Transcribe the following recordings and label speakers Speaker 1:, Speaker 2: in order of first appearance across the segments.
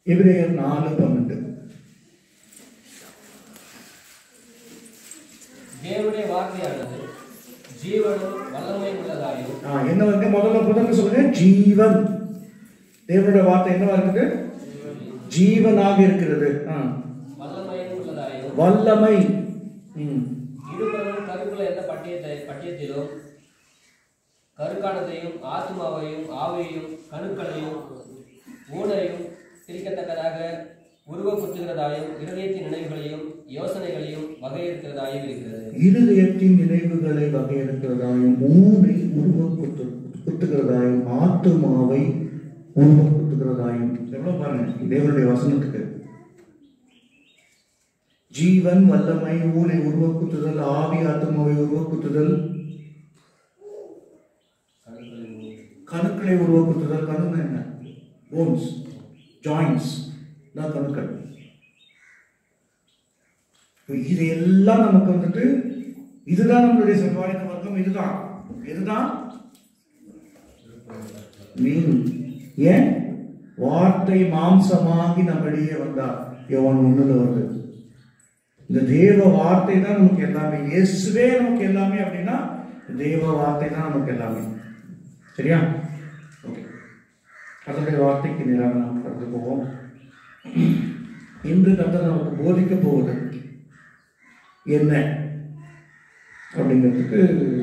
Speaker 1: எபிரேயர் நாலு பன்னெண்டு
Speaker 2: தேவனுடைய வார்த்தையானது ஜீவனும் வல்லமை உள்ளதாயும்
Speaker 1: ஆ, என்ன வந்து முதல்ல முதல்ல சொல்லுங்க ஜீவன் தேவனுடைய வார்த்தை என்னவா இருக்குது ஜீவனாக இருக்கிறது ஆ.
Speaker 2: வல்லமையும் உள்ளதாயும்
Speaker 1: வல்லமை ம்.
Speaker 2: இருபுறமும் கருக்குள்ள எந்த பட்டியத்தை பட்டியத்திலும் கருக்கானதையும் ஆத்மாவையும் ஆவையும் கணுக்களையும் ஊனையும் பிரிக்கத்தக்கதாக உருவ குத்துகிறதாயும் இருதயத்தின் நினைவுகளையும் யோசனைகளையும் வகையிருக்கிறதாயும் இருக்கிறது
Speaker 1: இருதயத்தின் நினைவுகளை வகையெடுக்கிறதாயும் ஊனை உருவ குத்து குத்துகிறதாயும் ஆத்துமாவை உருவ குத்துகிறதாயும் எவ்வளவு பாருங்க தேவனுடைய வசனத்துக்கு ஜீவன் வல்லமை ஊனை உருவ குத்துதல் ஆவி ஆத்துமாவை உருவ குத்துதல்
Speaker 2: கணுக்களையும்
Speaker 1: கணுக்களை உருவ குத்துதல் கணுன்னா என்ன போன்ஸ் ஜாயின்ஸ் தான் கணுக்கள் இப்ப இது எல்லாம் நமக்கு வந்துட்டு இதுதான் நம்மளுடைய செவ்வாய்க்கு வர்க்கம் இதுதான் இதுதான் மீன் ஏன் வார்த்தை மாம்சமாகி நம்மிடையே வந்தார் யோவான் ஒண்ணுல வருது இந்த தேவ வார்த்தை தான் நமக்கு எல்லாமே இயேசுவே நமக்கு எல்லாமே அப்படின்னா தேவ வார்த்தை தான் நமக்கு எல்லாமே சரியா ஓகே அதனுடைய வார்த்தைக்கு நேராக நாம் கடந்து போவோம் இன்று கர்த்தர் நமக்கு போதிக்க போவது என்ன அப்படிங்கிறதுக்கு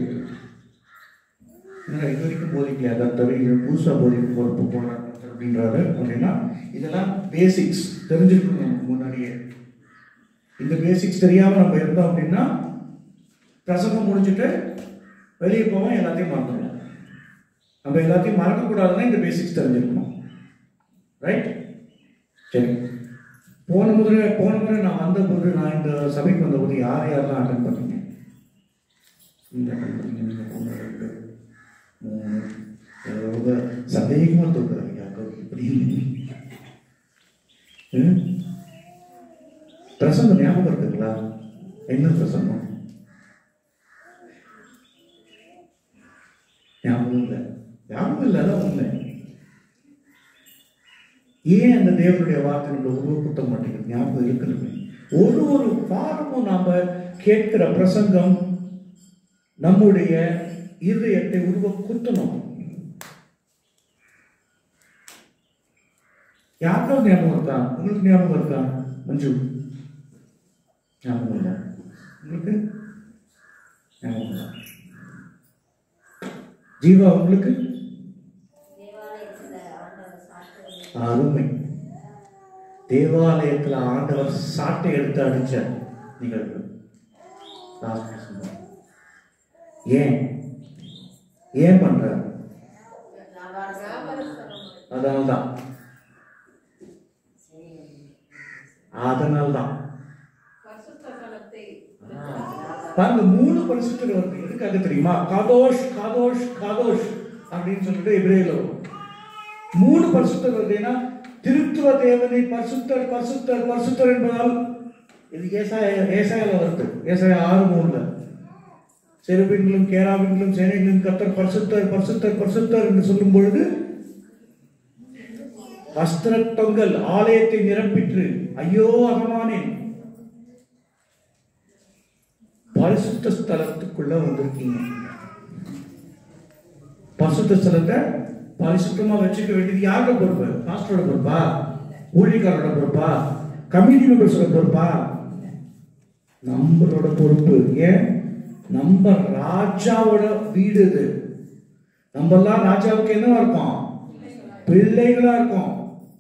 Speaker 1: என்னடா இது வரைக்கும் போதிக்கலையா கர்த்தர் இது புதுசாக போதிக்க போகிறப்ப போனார் கர்த்தர் அப்படின்றாரு அப்படின்னா இதெல்லாம் பேசிக்ஸ் தெரிஞ்சிருக்கணும் நமக்கு முன்னாடியே இந்த பேசிக்ஸ் தெரியாமல் நம்ம இருந்தோம் அப்படின்னா பிரசங்கம் முடிச்சுட்டு வெளியே போவோம் எல்லாத்தையும் மறந்துடுவோம் நம்ம எல்லாத்தையும் மறக்கக்கூடாதுன்னா இந்த பேசிக்ஸ் தெரிஞ்சிருக்கணும் ரைட் சரி போன முறை போன முறை நான் வந்தபோது நான் இந்த சபைக்கு வந்தபோது யார் யாரெல்லாம் அட்டன் பண்ணீங்க இந்த அட்டன் பண்ணீங்க நீங்கள் ஒன்று ரெண்டு மூணு ரொம்ப சந்தேகமாக தோன்றாங்க அக்கா இப்படி ம்? பிரசங்கம் ஞாபகம் இருக்குங்களா என்ன பிரசங்கம் ஞாபகம் இல்லை ஞாபகம் இல்லை அதான் உண்மை ஏன் அந்த தேவனுடைய வார்த்தை நம்ம உருவக்கூட்ட மாட்டேங்குது ஞாபகம் இருக்கணுமே ஒரு ஒரு பாடமும் நாம கேட்கிற பிரசங்கம் நம்முடைய இருதயத்தை உருவ குத்தணும் யாருக்காவது ஞாபகம் இருக்கா உங்களுக்கு ஞாபகம் இருக்கா மஞ்சு ஞாபகம் இல்லை உங்களுக்கு ஞாபகம் இல்லை ஜீவா உங்களுக்கு
Speaker 3: தேவாலயத்துல ஆண்டவர் சாப்பிட்டு
Speaker 1: அருமை தேவாலயத்துல ஆண்டவர் சாட்டை எடுத்து அடிச்ச நிகழ்வு Last December. ஏன் ஏன் பண்றாரு அதனால்தான் அதனால்தான் பாருங்க மூணு பரிசுத்தர் வருது எதுக்காக தெரியுமா காதோஷ் காதோஷ் காதோஷ் அப்படின்னு சொல்லிட்டு எபிரேல வரும் மூணு பரிசுத்தர் வருது ஏன்னா திருத்துவ தேவனை பரிசுத்தர் பரிசுத்தர் பரிசுத்தர் என்பதால் இது ஏசாய ஏசாயால வருது ஏசாயா ஆறு மூணுல செருபின்களும் கேராபின்களும் சேனைகளும் கத்தர் பரிசுத்தர் பரிசுத்தர் பரிசுத்தர் என்று சொல்லும் பொழுது வஸ்திர தொங்கல் ஆலயத்தை நிரப்பிற்று ஐயோ அகமானேன் பரிசுத்த ஸ்தலத்துக்குள்ள வந்திருக்கீங்க பரிசுத்த ஸ்தலத்தை பரிசுத்தமா வச்சுக்க வேண்டியது யாரோட பொறுப்பு பாஸ்டரோட பொறுப்பா ஊழியக்காரோட பொறுப்பா கமிட்டி மெம்பர்ஸோட பொறுப்பா நம்மளோட பொறுப்பு ஏன் நம்ம ராஜாவோட வீடு இது நம்ம எல்லாம் ராஜாவுக்கு என்னவா இருக்கோம் பிள்ளைகளா இருக்கோம்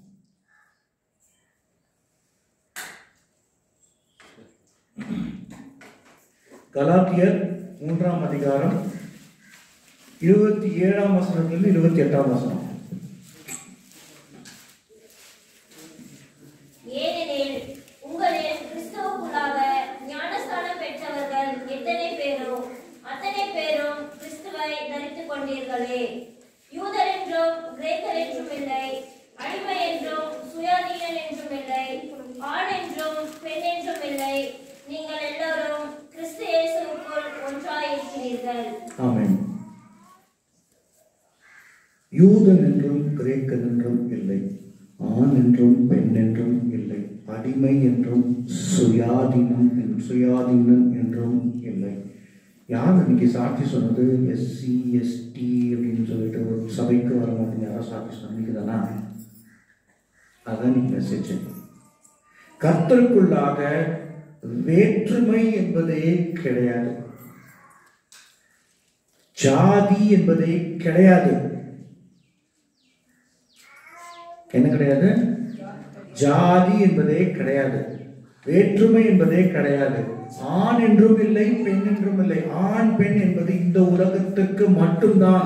Speaker 1: கலாத்தியர் மூன்றாம் அதிகாரம் இருபத்தி ஏழாம் வசனத்திலிருந்து இருபத்தி எட்டாம் வசனம்
Speaker 3: ஏனெனில் உங்களில் கிறிஸ்துவுக்குள்ளாக ஞானஸ்தானம் பெற்றவர்கள் எத்தனை பேரோ அத்தனை பேரும் கிறிஸ்துவை தரித்துக் கொண்டீர்களே யூதர் என்றும் கிரேக்கர் என்றும் இல்லை அடிமை என்றும் சுயாதீனன் என்றும் இல்லை ஆண் என்றும் பெண் என்றும் இல்லை நீங்கள் எல்லோரும் கிறிஸ்து இயேசுவுக்குள் ஒன்றாயிருக்கிறீர்கள்
Speaker 1: ஆமென் யூதன் என்றும் கிரேக்கன் என்றும் இல்லை ஆண் என்றும் பெண் என்றும் இல்லை அடிமை என்றும் சுயாதீனம் என்- சுயாதீனம் என்றும் இல்லை யார் இன்னைக்கு சாட்சி சொன்னது எஸ்சி எஸ்டி அப்படின்னு சொல்லிட்டு ஒரு சபைக்கு வர மாட்டேங்க யாராவது சாட்சி சொன்னீங்க தானா அதான் நீங்க மெசேஜ் கர்த்தருக்குள்ளாக வேற்றுமை என்பதே கிடையாது ஜாதி என்பதே கிடையாது என்ன கிடையாது ஜாதி என்பதே கிடையாது வேற்றுமை என்பதே கிடையாது ஆண் என்றும் இல்லை பெண் என்றும் இல்லை ஆண் பெண் என்பது இந்த உலகத்துக்கு மட்டும்தான்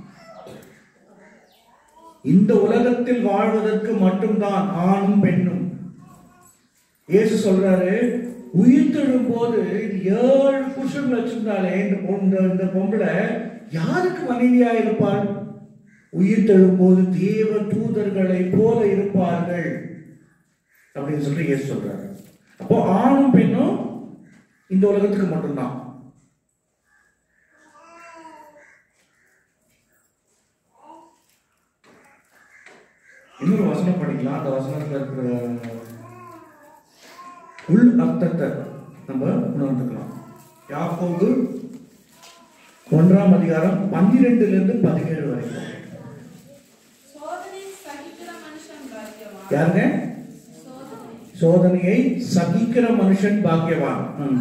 Speaker 1: இந்த உலகத்தில் வாழ்வதற்கு மட்டும்தான் ஆணும் பெண்ணும் இயேசு சொல்றாரு உயிர் போது ஏழு புருஷன் வச்சிருந்தாலே இந்த பொண்ணு இந்த பொம்பளை யாருக்கு மனைவியா இருப்பாள் உயிர் போது தேவ தூதர்களை போல இருப்பார்கள் அப்படின்னு சொல்லி இயேசு சொல்றாரு அப்போ ஆணும் பெண்ணும் இந்த உலகத்துக்கு மட்டும்தான் இன்னொரு வசனம் படிக்கலாம் அந்த வசனத்துல இருக்கிற உள் அர்த்தத்தை நம்ம உணர்ந்துக்கலாம் யாக்கோபு ஒன்றாம் அதிகாரம் பன்னிரெண்டுல இருந்து பதினேழு வரைக்கும்
Speaker 4: சோதனை சகிக்கிற மனுஷன் பாக்கியவான்
Speaker 1: யாருங்க
Speaker 4: சோதனை
Speaker 1: சோதனையை சகிக்கிற மனுஷன் பாக்கியவான் ம்.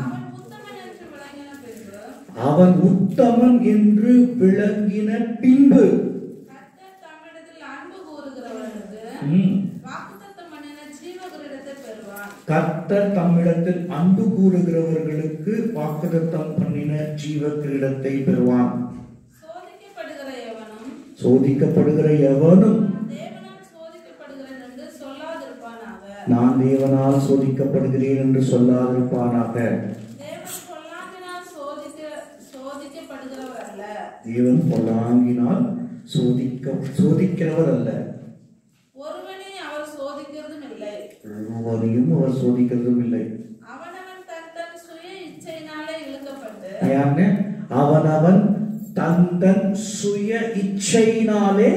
Speaker 4: அவன் உத்தமன் என்று விளங்கின பின்பு
Speaker 1: கர்த்தர் தம்மிடத்தில் அன்பு கூறுகிறவர்களுக்கு
Speaker 4: ம்.
Speaker 1: வாக்குத்தத்தம் பண்ணின ஜீவ கிரீடத்தை பெறுவான்
Speaker 4: வாக்குத்தத்தம் பண்ணின ஜீவ கிரீடத்தை பெறுவான்
Speaker 1: சோதிக்கப்படுகிற எவனும்
Speaker 4: சோதிக்கப்படுகிற எவனும்
Speaker 1: தேவனால் சோதிக்கப்படுகிறேன் என்று சொல்லாதிருப்பானாக
Speaker 4: நான் தேவனால் சோதிக்கப்படுகிறேன் என்று சொல்லாதிருப்பானாக
Speaker 1: தேவன் பொல்லாங்கினால் சோதிக்க சோதிக்கப்படுகிறவர் அல்ல
Speaker 4: தேவன் பொல்லாங்கினால் சோதிக்க சோதிக்கிறவர் அல்ல
Speaker 1: ஒருவனை அவர் சோதிக்கிறதும் இல்லை
Speaker 4: ஒருவனையும் அவர் சோதிக்கிறதும் இல்லை
Speaker 1: அவனவன் தன் தன் சுய இச்சையினாலே இழுக்கப்பட்டு
Speaker 4: யாருங்க அவனவன் தன் தன் சுய இச்சையினாலே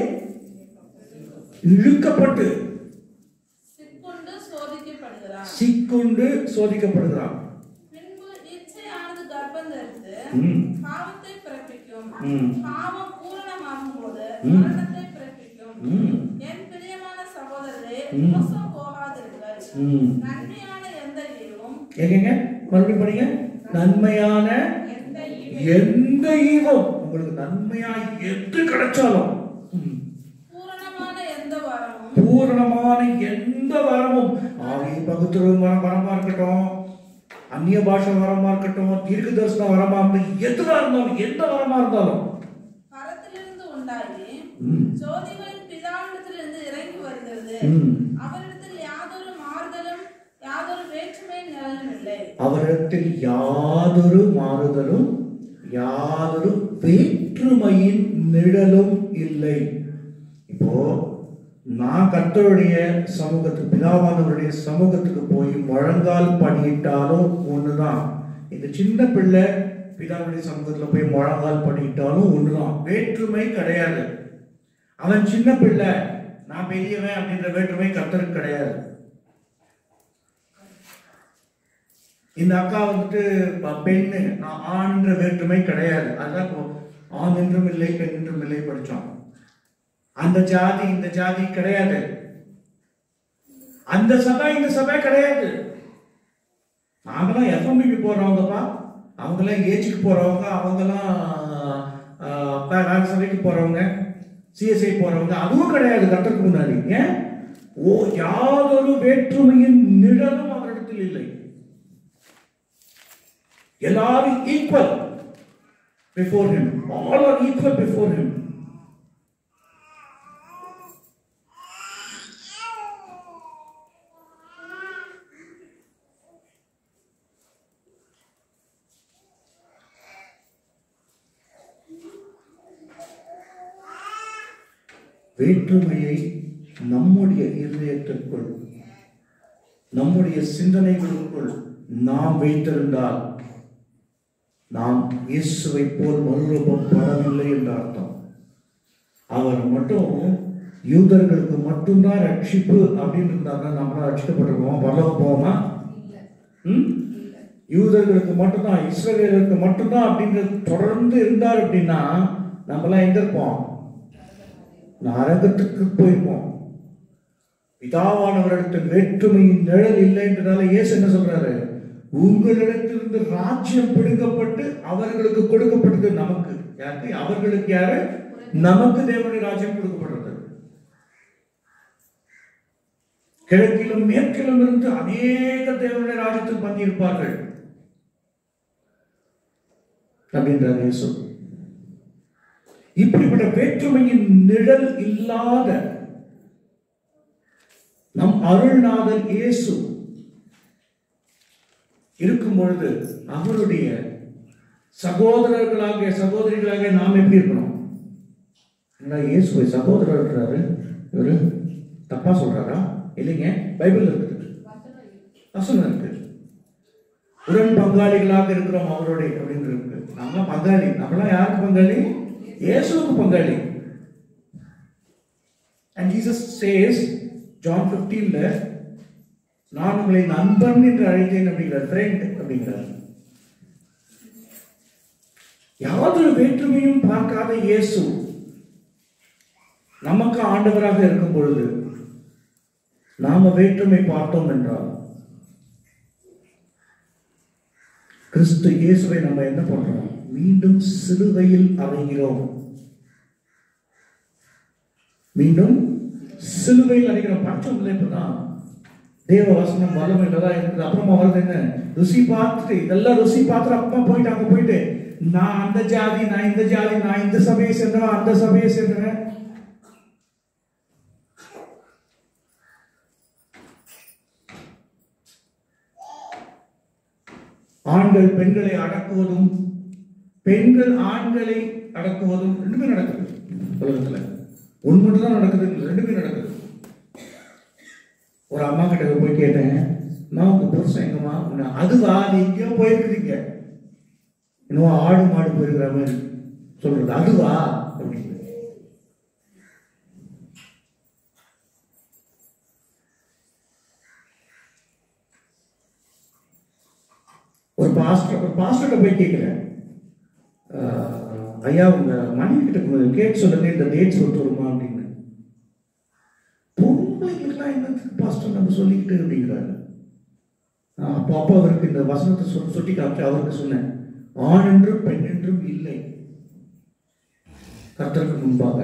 Speaker 4: இழுக்கப்பட்டு
Speaker 1: சிக்குண்டு சோதிக்கப்படுகிறான்
Speaker 4: சிக்குண்டு சோதிக்கப்படுகிறான்
Speaker 1: பின்பு இச்சையானது கர்ப்பம் தரித்து
Speaker 4: ம்.
Speaker 1: பாவத்தை பிறப்பிக்கும்
Speaker 4: ம்.
Speaker 1: பாவம் பூரணமாகும் போது
Speaker 4: ம்.
Speaker 1: மரணத்தை பிறப்பிக்கும்
Speaker 4: ம்.
Speaker 1: என் பிரியமான சகோதரரே
Speaker 4: ம்.
Speaker 1: மோசம் போகாதீர்கள்
Speaker 4: ம்.
Speaker 1: நன்மையான எந்த ஈவும்
Speaker 4: எங்கங்க மறுபடியும் படிங்க நன்மையான
Speaker 1: எந்த
Speaker 4: எந்த ஈவம் உங்களுக்கு நன்மையா எது கிடைச்சாலும் ம்.
Speaker 1: பூரணமான எந்த வரமும்
Speaker 4: பூரணமான எந்த வரமும் ஆவி பகுத்துறது வர வரமா இருக்கட்டும் அந்நிய பாஷை வரமா இருக்கட்டும் தீர்க்க தரிசன வரமா இருக்கட்டும் எதுவா இருந்தாலும் எந்த வரமா இருந்தாலும்
Speaker 1: பரத்திலிருந்து உண்டாகி
Speaker 4: ம்.
Speaker 1: ஜோதிகளின் பிதாவிடத்திலிருந்து இறங்கி வருகிறது
Speaker 4: ம்.
Speaker 1: அவரிடத்தில் யாதொரு மாறுதலும் யாதொரு வேற்றுமை நிழலும் இல்லை
Speaker 4: அவரிடத்தில் யாதொரு மாறுதலும் யாதொரு வேற்றுமையின் நிழலும் இல்லை இப்போ நான் கர்த்தருடைய சமூகத்துக்கு பிதாவானவருடைய சமூகத்துக்கு போய் முழங்கால் படியிட்டாலும் ஒண்ணுதான் இந்த சின்ன பிள்ளை பிதாவுடைய சமூகத்துல போய் முழங்கால் படியிட்டாலும் ஒண்ணுதான் வேற்றுமை கிடையாது அவன் சின்ன பிள்ளை நான் பெரியவன் அப்படின்ற வேற்றுமை கர்த்தருக்கு கிடையாது இந்த அக்கா வந்துட்டு ப- பெண்ணு நான் ஆண்ன்ற வேற்றுமை கிடையாது அதான் இப்போ ஆண் என்றும் இல்லை பெண் என்றும் இல்லை படிச்சோம் அந்த ஜாதி இந்த ஜாதி கிடையாது அந்த சபை இந்த சபை கிடையாது நாங்களாம் எஃப்எம்பிக்கு போறவங்கப்பா அவங்கெல்லாம் ஏஜுக்கு போறவங்க அவங்கெல்லாம் ஆஹ், வே- வேற சபைக்கு போறவங்க சிஎஸ்ஐ போறவங்க அதுவும் கிடையாது கட்டத்துக்கு முன்னாடி ஏன் ஓ யாதொரு வேற்றுமையின் நிழலும் அவரிடத்தில் இல்லை எல்லாரும் equal before him all are equal before him வேற்றுமையை நம்முடைய இருதயத்திற்குள் நம்முடைய சிந்தனைகளுக்குள் நாம் வைத்திருந்தால் நாம் இயேசுவை போல் மறுரூபப்படவில்லை என்ற அர்த்தம் அவர் மட்டும்
Speaker 1: யூதர்களுக்கு மட்டும்தான் ரட்சிப்பு அப்படின்னு இருந்தாங்க நம்மளாம் ரட்சிக்கப்பட்டிருக்கோம் பரலோகம் போவோமா ம்? யூதர்களுக்கு மட்டும்தான் இஸ்ரவேலருக்கு மட்டும்தான் அப்படின்றது தொடர்ந்து இருந்தார் அப்படின்னா நம்மளாம் எங்க இருப்போம் நரகத்துக்கு போயிருப்போம் பிதாவானவரிடத்தில் வேற்றுமையின் நிழல் இல்லைன்றதால இயேசு என்ன சொல்றாரு உங்களிடத்திலிருந்து ராஜ்யம் பிடுங்கப்பட்டு அவர்களுக்கு கொடுக்கப்பட்டது நமக்கு யாருக்கு அவர்களுக்கு யாரு நமக்கு தேவனுடைய ராஜ்யம் கொடுக்கப்படுறது கிழக்கிலும் மேற்கிலும் இருந்து அநேக தேவனுடைய ராஜ்யத்தில் பங்கியிருப்பார்கள் அப்படின்றார் இயேசு இப்படிப்பட்ட வேற்றுமையின் நிழல் இல்லாத நம் அருள்நாதன் இயேசு இருக்கும் பொழுது அவருடைய சகோதரர்களாக சகோதரிகளாக நாம் எப்படி இருக்கணும் என்னடா இயேசுவை சகோதரர் இருக்கிறாரு இவரு தப்பா சொல்றாரா இல்லைங்க பைபிள் இருக்குது வசனம் இருக்கு உடன் பங்காளிகளாக இருக்கிறோம் அவருடைய அப்படின்னு இருக்கு நம்ம பங்காளி நம்மளாம் யாருக்கு பங்காளி இயேசுவுக்கு பங்காளி அண்ட் ஜீசஸ் சேஸ் ஜான் 15 ல நான் உங்களை நண்பன் என்று அழைத்தேன் அப்படிங்கிறார் ஃப்ரெண்ட் அப்படிங்கிறார் யாதொரு வேற்றுமையும் பார்க்காத இயேசு நமக்கு ஆண்டவராக இருக்கும் பொழுது நாம வேற்றுமை பார்த்தோம் என்றால் கிறிஸ்து இயேசுவை நம்ம என்ன பண்றோம் மீண்டும் சிலுவையில் அறைகிறோம் மீண்டும் சிலுவையில் அறைகிறோம் பட்சம் இல்லை இப்பதான் தேவ வசனம் வல்லமையில தான் இருக்குது அப்புறமா வருது என்ன ருசி பார்த்துட்டு இதெல்லாம் ருசி பார்த்துட்டு அப்பா போயிட்டு அங்க போயிட்டு நான் அந்த ஜாதி நான் இந்த ஜாதி நான் இந்த சபையை சேர்ந்தவன் அந்த சபையை சேர்ந்தவன் ஆண்கள் பெண்களை அடக்குவதும் பெண்கள் ஆண்களை அடக்குவதும் ரெண்டுமே நடக்குது உலகத்துல ஒன்று மட்டும் தான் நடக்குது இல்லை, ரெண்டுமே நடக்குது ஒரு அம்மா கிட்ட போய் கேட்டேன் நான் உங்க புருஷன் எங்கம்மா அப்படின்னா, அதுவா நீ எங்கேயோ போயிருக்கிறீங்க இன்னும் ஆடு மாடு போயிருக்கிற மாதிரி சொல்றது அதுவா அப்படின்னு ஒரு பாஸ்டர் ஒரு பாஸ்டர்கிட்ட போய் கேட்குறேன் ஐயா உங்க மனைவி கிட்ட கொஞ்சம் கேட்டு சொல்லுங்க இந்த டேட்ஸ் ஒத்து வருமா அப்படின்னு பொம்பளைங்களுக்குலாம் என்னத்துக்கு பாஸ்டர் நம்ம சொல்லிக்கிட்டு அப்படிங்கிறாரு நான் அப்போ அப்போ அவருக்கு இந்த வசனத்தை சொல் சுட்டி காமிச்சு அவருக்கு சொன்னேன் ஆண் என்றும் பெண் என்றும் இல்லை கர்த்தருக்கு முன்பாக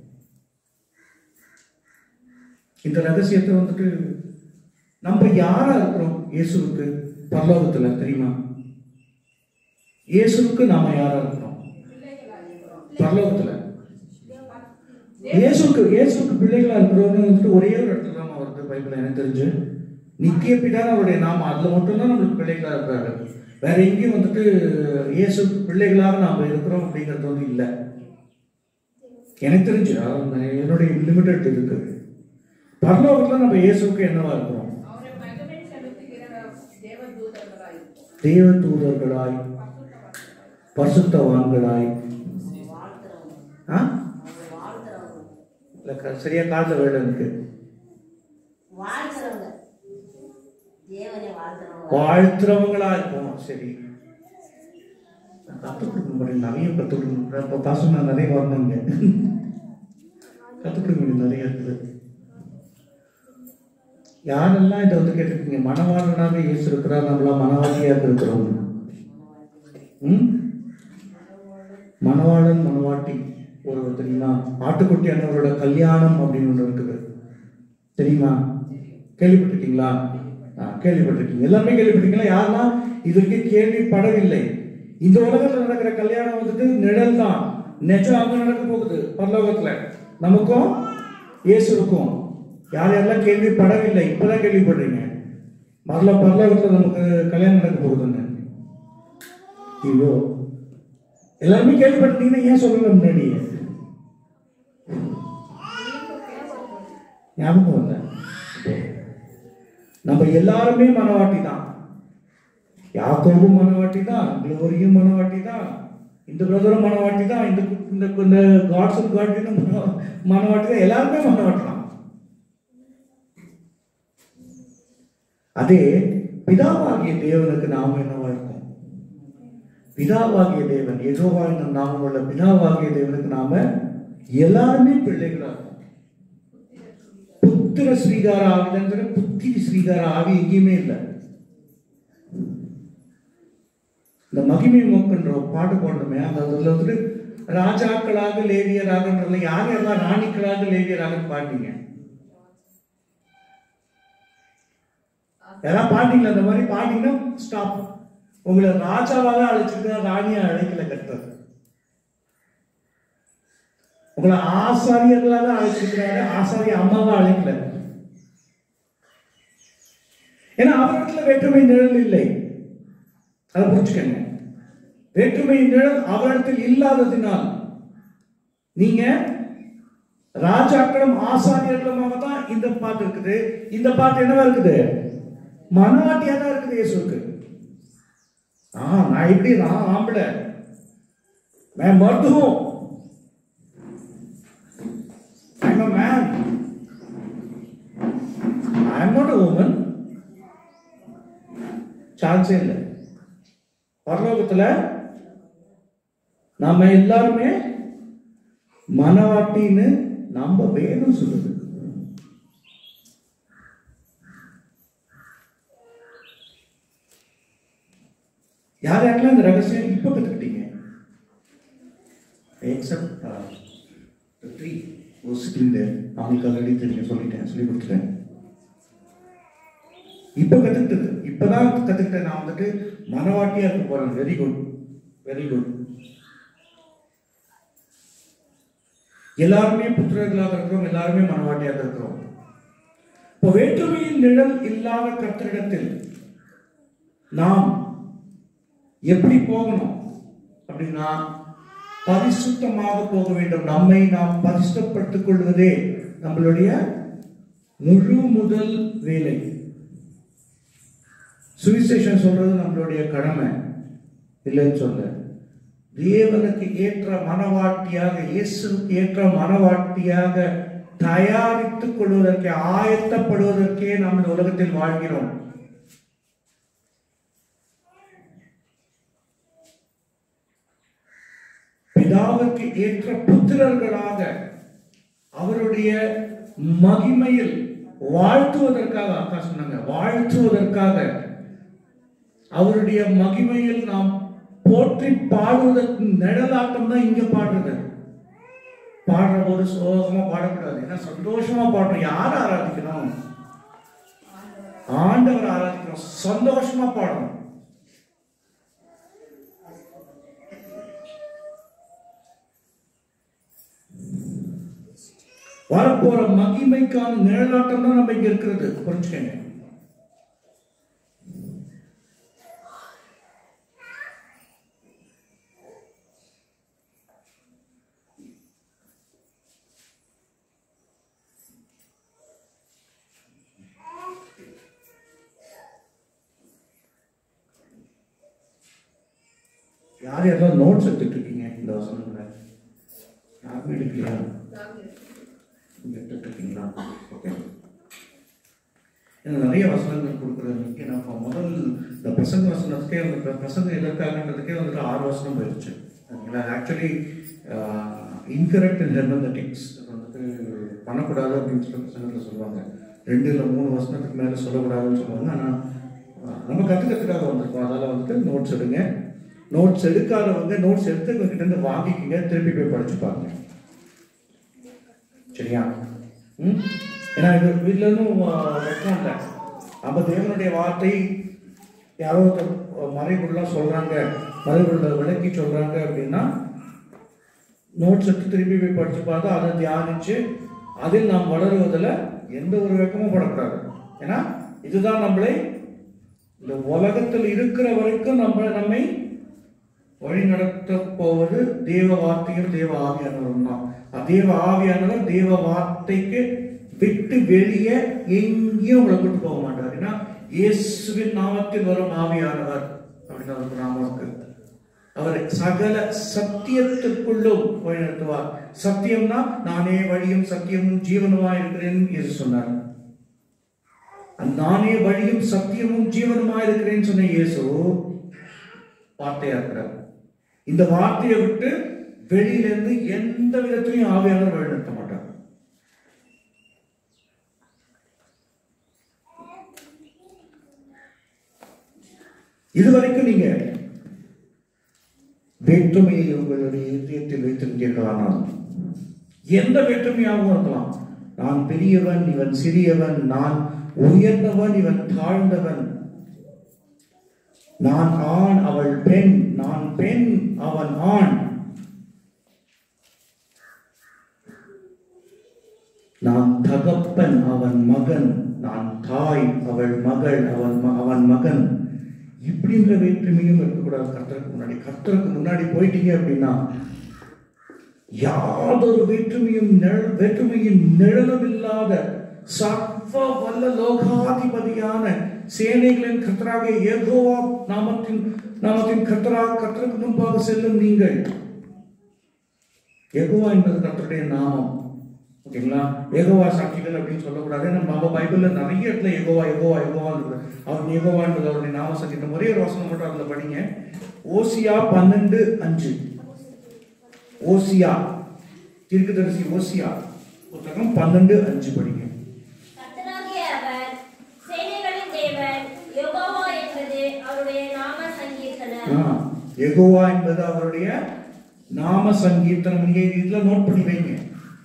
Speaker 1: இந்த ரகசியத்தை வந்துட்டு நம்ம யாரா இருக்கிறோம் இயேசுவுக்கு பரலோகத்துல தெரியுமா இயேசுவுக்கு நாம யாரா இருக்கிறோம் பரலோகத்துல இயேசுக்கு இயேசுக்கு பிள்ளைகளா இருக்கிறோம்னு வந்துட்டு ஒரே ஒரு இடத்துல தான் வருது பைபிள் எனக்கு தெரிஞ்சு நித்திய பிதான் அவருடைய நாம அதுல மட்டும்தான் நம்மளுக்கு பிள்ளைகளா இருக்கிறாரு வேற எங்கேயும் வந்துட்டு இயேசுக்கு பிள்ளைகளாக நாம இருக்கிறோம் அப்படிங்கிறது வந்து இல்லை எனக்கு தெரிஞ்சு அதாவது என்னுடைய லிமிடெட் இருக்கு பரலோகத்துல நம்ம இயேசுக்கு என்னவா இருக்கிறோம்
Speaker 5: அவரை மகிமை செலுத்துகிற தேவதூதர்களாயிருப்போம்.
Speaker 1: தேவ தூதர்களாய் பரிசுத்தவான்களாய் ஆ? இல்ல, க- சரியா காதுல வேலை இருக்கு
Speaker 3: வாழ்த்துறவங்க தேவனை வாழ்த்துறவங்க
Speaker 1: வாழ்த்துறவங்களா இருப்போம் சரி கற்றுக் கொடுக்க முடியும் நிறைய கற்றுக் கொடுக்க இப்போ பசங்க நிறைய வரணுங்க கற்றுக் கொடுக்க முடியும் நிறைய இருக்குது யாரெல்லாம் இதை வந்து கேட்டிருக்கீங்க மனவாளனாக இயேசு இருக்கிறார் நம்மளாம் மனவாட்டியாக இருக்கிறோம் ம் மணவாளன் மணவாட்டி ஒரு தெரியுமா ஆட்டுக்குட்டி அண்ணவரோட கல்யாணம் அப்படின்னு ஒன்று இருக்குது தெரியுமா கேள்விப்பட்டிருக்கீங்களா ஆ, கேள்விப்பட்டிருக்கீங்க எல்லாமே கேள்விப்பட்டிருக்கீங்களா யாரெல்லாம் இதற்கு கேள்விப்படவில்லை இந்த உலகத்துல நடக்கிற கல்யாணம் வந்துட்டு நிழல் தான் நிஜம் அங்க நடக்க போகுது பரலோகத்துல நமக்கும் இயேசுவுக்கும் யார் யாரெல்லாம் கேள்விப்படவில்லை இப்பதான் கேள்விப்படுறீங்க மரல பரலோகத்துல நமக்கு கல்யாணம் நடக்க போகுதுன்னு ஐயோ எல்லாருமே கேள்விப்பட்டீங்கன்னா ஏன் சொல்லல முன்னாடியே ஞாபகம் இல்லை நம்ம எல்லாருமே மனவாட்டி தான் யாக்கோபும் மனவாட்டி தான் குளோரியும் மனவாட்டி தான் இந்த பிரதரும் மனவாட்டி தான் இந்த இந்த இந்த காட்ஸ் ஆஃப் காட் மனவாட்டி தான் எல்லாருமே மனவாட்டி தான் அதே பிதாவாகிய தேவனுக்கு நாம என்னவா இருக்கோம் பிதாவாகிய தேவன் எகோவா என்னும் நாமம் உள்ள பிதாவாகிய தேவனுக்கு நாம எல்லாருமே பிள்ளைகளா இருக்கோம் புத்திர ஸ்ரீகார ஆவிலங்கிற புத்தி ஸ்ரீகார ஆவி எங்கேயுமே இல்லை இந்த மகிமை மோக்குன்ற ஒரு பாட்டு போடணுமே அந்த அதுல வந்துட்டு ராஜாக்களாக லேவியராகன்றதுல யார் யாரெல்லாம் ராணிக்களாக லேவியராகன்னு பாட்டீங்க யாராவது பாட்டீங்களா அந்த மாதிரி பாட்டீங்கன்னா ஸ்டாப் உங்களை ராஜாவாக அழைச்சிருக்கா ராணியா அழைக்கல கர்த்தர் உங்களை ஆசாரியர்களாக அழைச்சிருக்கிறாரு ஆசாரிய அம்மாவா அழைக்கல ஏன்னா அவரிடத்துல வேற்றுமை நிழல் இல்லை அதை புரிச்சுக்கங்க வேற்றுமை நிழல் அவரிடத்தில் இல்லாததினால் நீங்க ராஜாக்களும் ஆசாரியர்களுமாக தான் இந்த பாட்டு இருக்குது இந்த பாட்டு என்னவா இருக்குது மனவாட்டியா தான் இருக்குது இயேசுக்கு ஆ நான் எப்படி நான் ஆம்பளை मैं मर्द हूं I'm a man. I am not a woman. சான்ஸே இல்லை பரலோகத்துல நாம எல்லாருமே மனவாட்டின்னு நம்ம வேணும் சொல்லுது யார் யாரெல்லாம் இந்த ரகசியம் இப்ப கத்துக்கிட்டீங்க எக்ஸப்ட் த்ரீ ஒரு சிட்டிங் தேர் அவங்களுக்கு ஆல்ரெடி தெரியும் சொல்லிட்டேன் சொல்லி கொடுத்துட்டேன் இப்ப கத்துக்கிட்டது இப்பதான் கத்துக்கிட்டேன் நான் வந்துட்டு மனவாட்டியா இருக்க போறேன் வெரி குட் வெரி குட் எல்லாருமே புத்திரர்களாக இருக்கிறோம் எல்லாருமே மனவாட்டியாக இருக்கிறோம் இப்போ வேற்றுமையின் நிழல் இல்லாத கர்த்தரிடத்தில் நாம் எப்படி போகணும் அப்படின்னா பரிசுத்தமாக போக வேண்டும் நம்மை நாம் பரிசுத்தப்படுத்திக் கொள்வதே நம்மளுடைய முழு முதல் வேலை சுவிசேஷன் சொல்றது நம்மளுடைய கடமை இல்லைன்னு சொல்ல தேவனுக்கு ஏற்ற மனவாட்டியாக இயேசுக்கு ஏற்ற மனவாட்டியாக தயாரித்துக் கொள்வதற்கே ஆயத்தப்படுவதற்கே நாம் இந்த உலகத்தில் வாழ்கிறோம் பிதாவுக்கு ஏற்ற புத்திரர்களாக அவருடைய மகிமையில் வாழ்த்துவதற்காக அக்கா சொன்னாங்க வாழ்த்துவதற்காக அவருடைய மகிமையில் நாம் போற்றி பாடுவதற்கு நிழலாட்டம் தான் இங்க பாடுறது பாடுற போது சோகமா பாடக்கூடாது ஏன்னா சந்தோஷமா பாடுறோம் யார் ஆராதிக்கணும் ஆண்டவர் ஆராதிக்கணும் சந்தோஷமா பாடணும் வரப்போற மகிமைக்கான நிழலாட்டம் தான் நம்ம இங்க இருக்கிறது புரிஞ்சுக்கங்க யார் யாரெல்லாம் நோட்ஸ் எடுத்துட்டு இருக்கீங்க இந்த வசனங்களை யாருமே எடுக்கலையா நீங்க எடுத்துட்டு இருக்கீங்களா ஓகே ஏன்னா நிறைய வசனங்கள் கொடுக்குறதுக்கு நான் இப்போ முதல் இந்த பிரசங்க வசனத்துக்கே வந்து இப்ப பிரசங்கம் எதற்காகன்றதுக்கே வந்துட்டு ஆறு வசனம் போயிடுச்சு சரிங்களா ஆக்சுவலி இன்கரெக்ட் இன் ஹெர்மந்தட்டிக்ஸ் வந்துட்டு பண்ணக்கூடாது அப்படின்னு சொல்லி பிரசங்கத்தில் சொல்லுவாங்க ரெண்டு இல்லை மூணு வசனத்துக்கு மேலே சொல்லக்கூடாதுன்னு சொல்லுவாங்க ஆனால் நம்ம கற்றுக்கிறதுக்காக வந்திருக்கோம் அதனால் வந்துட்டு நோட்ஸ் எடுங்க நோட்ஸ் எடுக்காதவங்க நோட்ஸ் எடுத்தவங்க கிட்ட இருந்து வாங்கிக்கிங்க திருப்பி போய் படிச்சு பாருங்க சரியா ம் ஏன்னா இது வீட்டில் இருந்தும் வெட்கம் இல்லை நம்ம தேவனுடைய வார்த்தை யாரோ ஒருத்தர் மறைபொருளாக சொல்கிறாங்க மறைபொருளை விளக்கி சொல்கிறாங்க அப்படின்னா நோட்ஸ் எடுத்து திருப்பி போய் படிச்சு பார்த்தா அதை தியானிச்சு அதில் நாம் வளருவதில் எந்த ஒரு வெக்கமும் படக்கூடாது ஏன்னா இதுதான் நம்மளை இந்த உலகத்தில் இருக்கிற வரைக்கும் நம்ம நம்மை வழி நடத்த போவது தேவ வார்த்தையும் தேவ ஆவியானவரும் தான் அஹ் தேவ ஆவியானவர் தேவ வார்த்தைக்கு விட்டு வெளியே எங்கேயும் உங்களை கூட்டு போக மாட்டார் ஏன்னா இயேசுவின் நாமத்தில் வரும் ஆவியானவர் அப்படின்னு அவருக்கு நாமம் இருக்கு அவர் சகல சத்தியத்திற்குள்ளும் வழிநடத்துவார் சத்தியம்னா நானே வழியும் சத்தியமும் ஜீவனுமா இருக்கிறேன் என்று சொன்னார் நானே வழியும் சத்தியமும் ஜீவனுமா இருக்கிறேன்னு சொன்ன இயேசு வார்த்தையா இருக்கிறார் இந்த வார்த்தையை விட்டு வெளியில இருந்து எந்த விதத்திலையும் ஆவியாளர் வழிநடத்த மாட்டார் இதுவரைக்கும் நீங்க வேற்றுமையை உங்களுடைய இதயத்தில் வைத்திருந்தீர்களானால் எந்த வேற்றுமையாகவும் இருக்கலாம் நான் பெரியவன் இவன் சிறியவன் நான் உயர்ந்தவன் இவன் தாழ்ந்தவன் நான் ஆண் அவள் பெண் நான் பெண் அவன் ஆண் நான் தகப்பன் அவன் மகன் நான் தாய் அவள் மகள் அவன் ம- அவன் மகன் இப்படின்ற வேற்றுமையும் இருக்கக்கூடாது கர்த்தருக்கு முன்னாடி கர்த்தருக்கு முன்னாடி போயிட்டீங்க அப்படின்னா யாதொரு வேற்றுமையும் நிழல் வேற்றுமையின் நிழலும் இல்லாத சர்வ வல்ல லோகாதிபதியான சேனைகளின் கர்த்தராக ஏகோவா நாமத்தின் நாமத்தின் கர்த்தரா கர்த்தருக்கு முன்பாக செல்லும் நீங்கள் ஏகோவா என்பது கர்த்தருடைய நாமம் ஓகேங்களா ஏகோவா சாட்சிகள் அப்படின்னு சொல்லக்கூடாது நம்ம நம்ம பைபிள்ல நிறைய இடத்துல ஏகோவா ஏகோவா ஏகோவா அவர் ஏகோவா என்பது அவருடைய நாம சங்கீதம் ஒரே ஒரு வசனம் மட்டும் அதுல படிங்க ஓசியா பன்னெண்டு அஞ்சு ஓசியா தீர்க்கதரிசி ஓசியா புத்தகம் பன்னெண்டு அஞ்சு படிங்க
Speaker 6: கர்த்தராகிய அவர் சேனைகளின் தேவன் யெகோவா என்பது அவருடைய நாம சங்கீர்த்தனம்
Speaker 1: ஆ, யெகோவா என்பது அவருடைய நாம சங்கீர்த்தனம் நீங்க இதுல நோட் பண்ணி வைங்க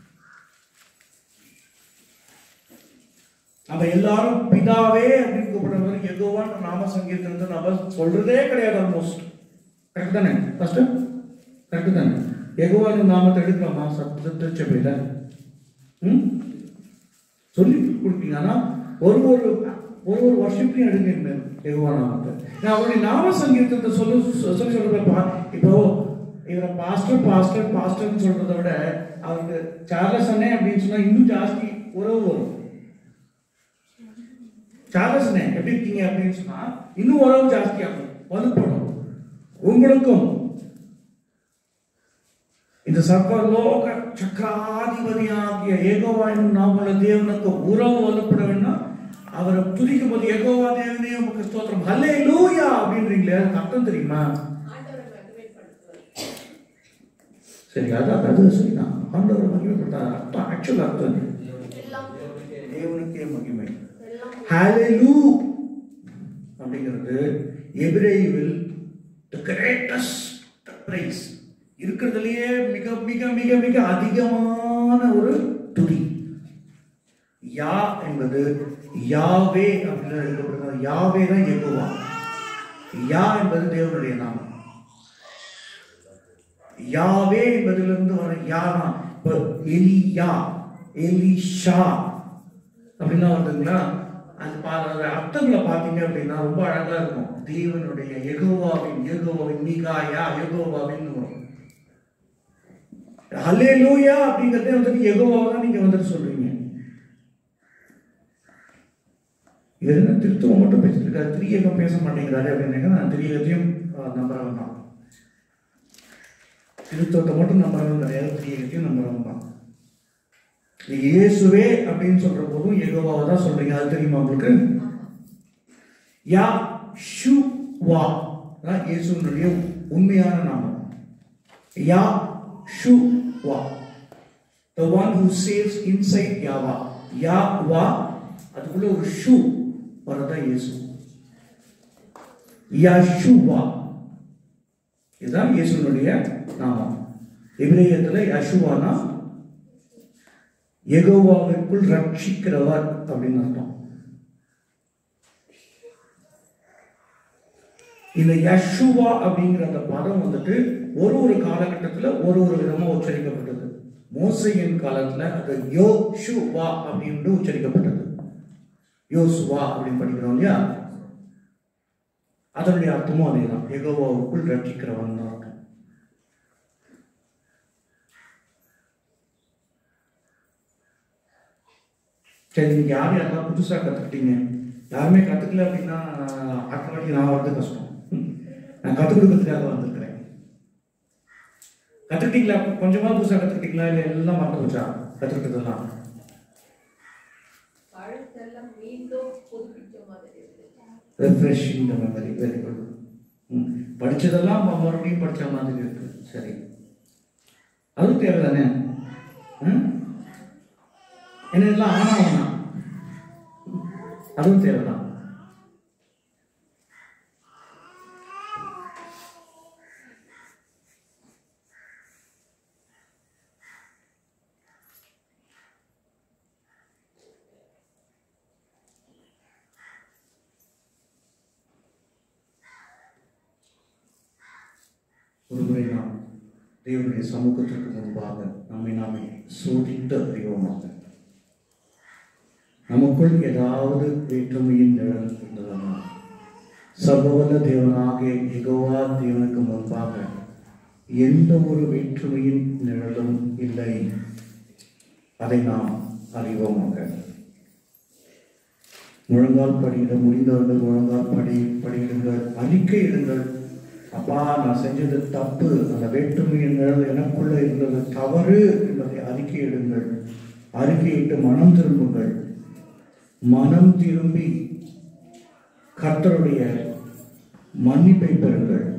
Speaker 1: நம்ம எல்லாரும் பிதாவே அப்படின்னு கூப்பிடுறது யெகோவான்ற நாம சங்கீர்த்தனத்தை நம்ம சொல்றதே கிடையாது ஆல்மோஸ்ட் கரெக்ட் தானே ஃபர்ஸ்ட் கரெக்ட் தானே யெகோவான்னு நாமத்தை எடுக்கலாமா சப்த திருச்சபையில ம் சொல்லி கொடுப்பீங்க ஆனா ஒரு ஒரு ஒரு ஒரு வருஷத்தையும் எடுங்க இனிமேல் யெகோவா நாமத்தை நான் அவருடைய நாம சங்கீதத்தை சொல்லி சொல்லி சொல்றப்ப இப்போ இவரை பாஸ்டர் பாஸ்டர் பாஸ்டர்னு சொல்றதை விட அவருக்கு சார்லஸ் அண்ணே அப்படின்னு சொன்னா இன்னும் ஜாஸ்தி உறவு வரும் சார்லஸ் அண்ணே எப்படி இருக்கீங்க அப்படின்னு சொன்னா இன்னும் உறவு ஜாஸ்தியாகும் வலுப்படும் உங்களுக்கும் இந்த சர்வலோக சக்கராதிபதியாகிய ஏகோவா என்னும் நாமல தேவனுக்கு உறவு வலுப்பட வேண்டாம் அவரை துதிக்கும் போது ஏகோவா தேவனே உமக்கு ஸ்தோத்திரம் ஹல்லே லூயா அப்படின்றீங்களே அதுக்கு அர்த்தம் தெரியுமா
Speaker 5: ஆண்டவரை மகிமைப்படுத்துவது
Speaker 1: சரி அதான் அது சரிதான் ஆண்டவரை மகிமைப்படுத்த அர்த்தம் ஆக்சுவல் அர்த்தம்
Speaker 5: எல்லாம்
Speaker 1: தேவனுக்கே மகிமை
Speaker 5: எல்லாம்
Speaker 1: ஹallelu அப்படிங்கிறது எபிரேயுவில் the greatest praise இருக்கிறதுலயே மிக மிக மிக மிக அதிகமான ஒரு துதி யா என்பது யாவே அப்படின்னு எழுதப்படுகிறது யாவே தான் யெகோவா யா என்பது தேவனுடைய நாமம் யாவே என்பதிலிருந்து வர யானா இப்போ எலியா எலிஷா அப்படின்னா வருதுங்களா அது பா- அது அர்த்தங்களை பார்த்தீங்க அப்படின்னா ரொம்ப அழகா இருக்கும் தேவனுடைய எகோவாவின் எகோவாவின் மிகாயா எகோவாவின் வரும் ஹல்லேலூயா அப்படிங்கறதே வந்துட்டு எகோவாவை தான் நீங்க வந்துட்டு சொல்றீங்க இது என்ன திருத்துவம் மட்டும் பேசிட்டு இருக்காரு திரியகம் பேச மாட்டேங்கிறாரு அப்படின்னு நான் திரியகத்தையும் ஆஹ், நம்புறவன் தான் திருத்துவத்தை மட்டும் நம்புறவன் கிடையாது திரியகத்தையும் நம்புறவன் தான் நீ இயேசுவே அப்படின்னு சொல்ற போதும் எகோவாவை தான் சொல்றீங்க அது தெரியுமா உங்களுக்கு யா ஷு வா தான் இயேசுனுடைய உண்மையான நாமம் Yashua the one who saves inside Yahweh Yahweh அதுக்குள்ள ஒரு ஷூ வரதான் இயேசு யஷுவா இதுதான் இயேசுனுடைய நாமம் எபிரேயத்துல யஷுவானா எகோவாவிற்குள் ரட்சிக்கிறவர் அப்படின்னு அர்த்தம் இந்த யஷுவா அப்படிங்கிற அந்த பதம் வந்துட்டு ஒரு ஒரு காலகட்டத்துல ஒரு ஒரு விதமா உச்சரிக்கப்பட்டது மோசையின் காலத்துல அது யோஷுவா அப்படின்னு உச்சரிக்கப்பட்டது யோசுவா அப்படின்னு படிக்கிறோம் இல்லையா அதனுடைய அர்த்தமும் அதேதான் எகோவாவுக்குள் ரட்சிக்கிறவன் தான் அர்த்தம் சரி நீங்க யார் யாரெல்லாம் புதுசா கத்துக்கிட்டீங்க யாருமே கத்துக்கல அப்படின்னா அடுத்த வாட்டி நான் வரது கஷ்டம் ம். நான் கற்றுக் கொடுக்கறதுக்காக வந்திருக்கிறேன் கற்றுக்கிட்டீங்களா கொஞ்சமா புதுசாக கற்றுக்கிட்டீங்களா இல்லை எல்லாம் மறந்து போச்சா கற்றுக்கிட்டதெல்லாம்
Speaker 5: பழசெல்லாம் மீண்டும் புதுப்பிச்ச மாதிரி இருக்கு
Speaker 1: ரெஃப்ரெஷிங் மெமரி வெரி குட் படிச்சதெல்லாம் ம- மறுபடியும் படிச்ச மாதிரி இருக்கு சரி அதுவும் தேவை தானே என்ன எல்லாம் ஆனா ஆனா அதுவும் தேவைதான் ஒருமுறை நாம் தேவனுடைய சமூகத்திற்கு முன்பாக நம்மை நாமே சோதித்து அறிவோமாக நமக்குள் ஏதாவது வேற்றுமையின் நிழல் இருந்ததானா சர்வவல்ல தேவனாகிய யெகோவா தேவனுக்கு முன்பாக எந்த ஒரு வேற்றுமையின் நிழலும் இல்லை அதை நாம் அறிவோமாக முழங்கால் படியிட முடிந்தவர்கள் முழங்கால் படி படியிடுங்கள் அறிக்கை இடுங்கள் அப்பா நான் செஞ்சது தப்பு அந்த வேற்றுமையின் நிழல் எனக்குள்ள இருந்தது தவறு என்பதை அறிக்கையிடுங்கள் அறிக்கையிட்டு மனம் திரும்புங்கள் மனம் திரும்பி கர்த்தருடைய மன்னிப்பை பெறுங்கள்